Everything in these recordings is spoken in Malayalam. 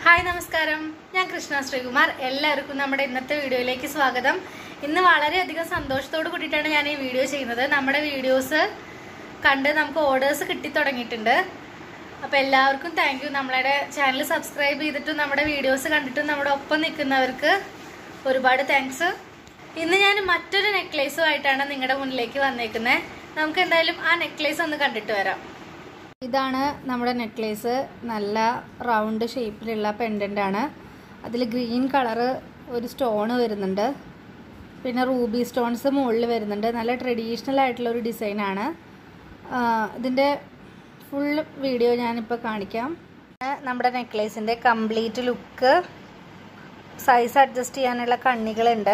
ഹായ് നമസ്കാരം ഞാൻ കൃഷ്ണ ശ്രീകുമാർ എല്ലാവർക്കും നമ്മുടെ ഇന്നത്തെ വീഡിയോയിലേക്ക് സ്വാഗതം ഇന്ന് വളരെയധികം സന്തോഷത്തോട് കൂടിയിട്ടാണ് ഞാൻ ഈ വീഡിയോ ചെയ്യുന്നത് നമ്മുടെ വീഡിയോസ് കണ്ട് നമുക്ക് ഓർഡേഴ്സ് കിട്ടി തുടങ്ങിയിട്ടുണ്ട് അപ്പോൾ എല്ലാവർക്കും താങ്ക് യു നമ്മളുടെ ചാനൽ സബ്സ്ക്രൈബ് ചെയ്തിട്ടും നമ്മുടെ വീഡിയോസ് കണ്ടിട്ടും നമ്മുടെ ഒപ്പം നിൽക്കുന്നവർക്ക് ഒരുപാട് താങ്ക്സ് ഇന്ന് ഞാൻ മറ്റൊരു നെക്ലേസുമായിട്ടാണ് നിങ്ങളുടെ മുന്നിലേക്ക് വന്നേക്കുന്നത് നമുക്ക് എന്തായാലും ആ നെക്ലേസ് ഒന്ന് കണ്ടിട്ട് വരാം ഇതാണ് നമ്മുടെ നെക്ലേസ് നല്ല റൗണ്ട് ഷേപ്പിലുള്ള പെൻഡൻ്റ് ആണ് അതിൽ ഗ്രീൻ കളറ് ഒരു സ്റ്റോൺ വരുന്നുണ്ട് പിന്നെ റൂബി സ്റ്റോൺസ് മുകളിൽ വരുന്നുണ്ട് നല്ല ട്രഡീഷണൽ ആയിട്ടുള്ള ഒരു ഡിസൈനാണ് ഇതിൻ്റെ ഫുൾ വീഡിയോ ഞാനിപ്പോൾ കാണിക്കാം നമ്മുടെ നെക്ലേസിൻ്റെ കംപ്ലീറ്റ് ലുക്ക് സൈസ് അഡ്ജസ്റ്റ് ചെയ്യാനുള്ള കണ്ണികളുണ്ട്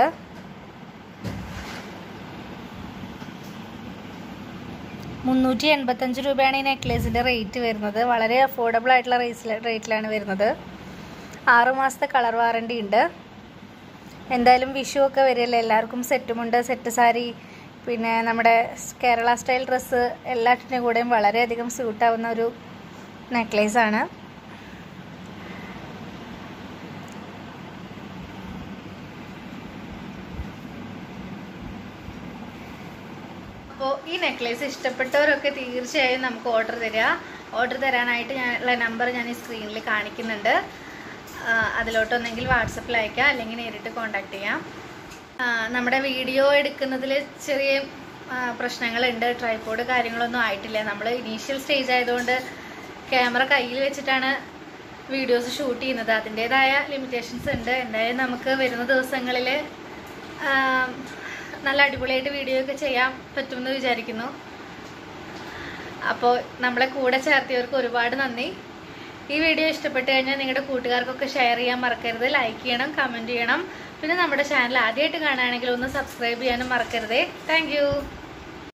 മുന്നൂറ്റി എൺപത്തഞ്ച് രൂപയാണ് ഈ നെക്ലേസിൻ്റെ റേറ്റ് വരുന്നത് വളരെ അഫോർഡബിൾ ആയിട്ടുള്ള റേസിൽ റേറ്റിലാണ് വരുന്നത് ആറ് മാസത്തെ കളർ വാറണ്ടി ഉണ്ട് എന്തായാലും വിഷു ഒക്കെ വരില്ലേ എല്ലാവർക്കും സെറ്റുമുണ്ട് സെറ്റ് സാരി പിന്നെ നമ്മുടെ കേരള സ്റ്റൈൽ ഡ്രസ്സ് എല്ലാറ്റിൻ്റെ കൂടെയും വളരെയധികം സ്യൂട്ടാവുന്ന ഒരു നെക്ലേസാണ് അപ്പോൾ ഈ നെക്ലേസ് ഇഷ്ടപ്പെട്ടവരൊക്കെ തീർച്ചയായും നമുക്ക് ഓർഡർ തരിക ഓർഡർ തരാനായിട്ട് ഞാൻ ഉള്ള നമ്പർ ഞാൻ ഈ സ്ക്രീനിൽ കാണിക്കുന്നുണ്ട് ആ, അതിലോട്ടൊന്നെങ്കിൽ വാട്സപ്പിൽ അയക്കാം അല്ലെങ്കിൽ നേരിട്ട് കോണ്ടാക്ട് ചെയ്യാം ആ, നമ്മുടെ വീഡിയോ എടുക്കുന്നതിൽ ചെറിയ ആ, പ്രശ്നങ്ങളുണ്ട് ട്രൈപ്പോഡ് കാര്യങ്ങളൊന്നും ആയിട്ടില്ല നമ്മൾ ഇനീഷ്യൽ സ്റ്റേജ് ആയതുകൊണ്ട് ക്യാമറ കയ്യിൽ വെച്ചിട്ടാണ് വീഡിയോസ് ഷൂട്ട് ചെയ്യുന്നത് അതിൻ്റേതായ ലിമിറ്റേഷൻസ് ഉണ്ട് എന്തായാലും നമുക്ക് വരുന്ന ദിവസങ്ങളിൽ നല്ല അടിപൊളിയായിട്ട് വീഡിയോ ഒക്കെ ചെയ്യാൻ പറ്റുമെന്ന് വിചാരിക്കുന്നു അപ്പോൾ നമ്മളെ കൂടെ ചേർത്തിയവർക്ക് ഒരുപാട് നന്ദി ഈ വീഡിയോ ഇഷ്ടപ്പെട്ട് കഴിഞ്ഞാൽ നിങ്ങളുടെ കൂട്ടുകാർക്കൊക്കെ ഷെയർ ചെയ്യാൻ മറക്കരുത് ലൈക്ക് ചെയ്യണം കമൻറ്റ് ചെയ്യണം പിന്നെ നമ്മുടെ ചാനൽ ആദ്യമായിട്ട് കാണുകയാണെങ്കിൽ ഒന്ന് സബ്സ്ക്രൈബ് ചെയ്യാനും മറക്കരുതേ താങ്ക്